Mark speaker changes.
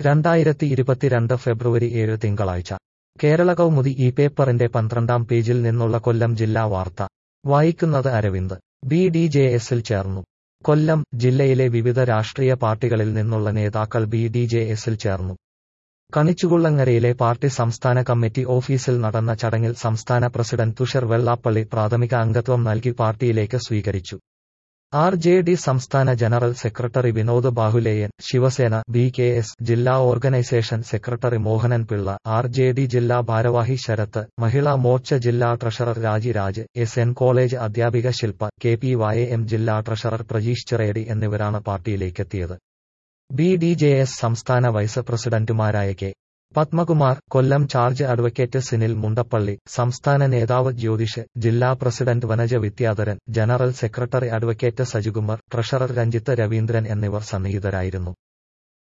Speaker 1: രണ്ടായിരത്തി ഇരുപത്തിരണ്ട് ഫെബ്രുവരി ഏഴ് തിങ്കളാഴ്ച കേരള കൗമുദി ഈ പേപ്പറിന്റെ പന്ത്രണ്ടാം പേജിൽ നിന്നുള്ള കൊല്ലം ജില്ലാ വാർത്ത വായിക്കുന്നത് അരവിന്ദ് ബി ഡി ജെ എസിൽ ചേർന്നു കൊല്ലം ജില്ലയിലെ വിവിധ രാഷ്ട്രീയ പാർട്ടികളിൽ നിന്നുള്ള നേതാക്കൾ ബി ഡി ജെ എസിൽ ചേർന്നു കണിച്ചുകുള്ളങ്ങരയിലെ പാർട്ടി സംസ്ഥാന കമ്മിറ്റി ഓഫീസിൽ നടന്ന ചടങ്ങിൽ സംസ്ഥാന പ്രസിഡന്റ് തുഷർ വെള്ളാപ്പള്ളി പ്രാഥമിക അംഗത്വം നൽകി പാർട്ടിയിലേക്ക് സ്വീകരിച്ചു ആർ ജെ ഡി സംസ്ഥാന general secretary Vinod Bahuleyan Shiv Sena B K S ജില്ലാ organisation secretary Mohanan Pillai R J D ജില്ലാ ഭാരവാഹി ശരത്ത് മഹിളാ മോർച്ച ജില്ലാ ട്രഷറർ രാജി രാജ് എസ് എൻ കോളേജ് അധ്യാപിക Shilpa K P Y M ജില്ലാ ട്രഷറർ പ്രജീഷ് ചിറയടി എന്നിവരാണ് പാർട്ടിയിലേക്കെത്തിയത് ബി ഡി ജെ എസ് സംസ്ഥാന വൈസ് പ്രസിഡന്റുമാരായ K Padmakumar Kollam charge advocate Sinil Mundappally സംസ്ഥാന നേതാവ് ജ്യോതിഷ് ജില്ലാ president Vanaja Vidyadharan general secretary advocate Sajikumar treasurer Ranjith Raveendran എന്നിവർ സന്നിഹിതരായിരുന്നു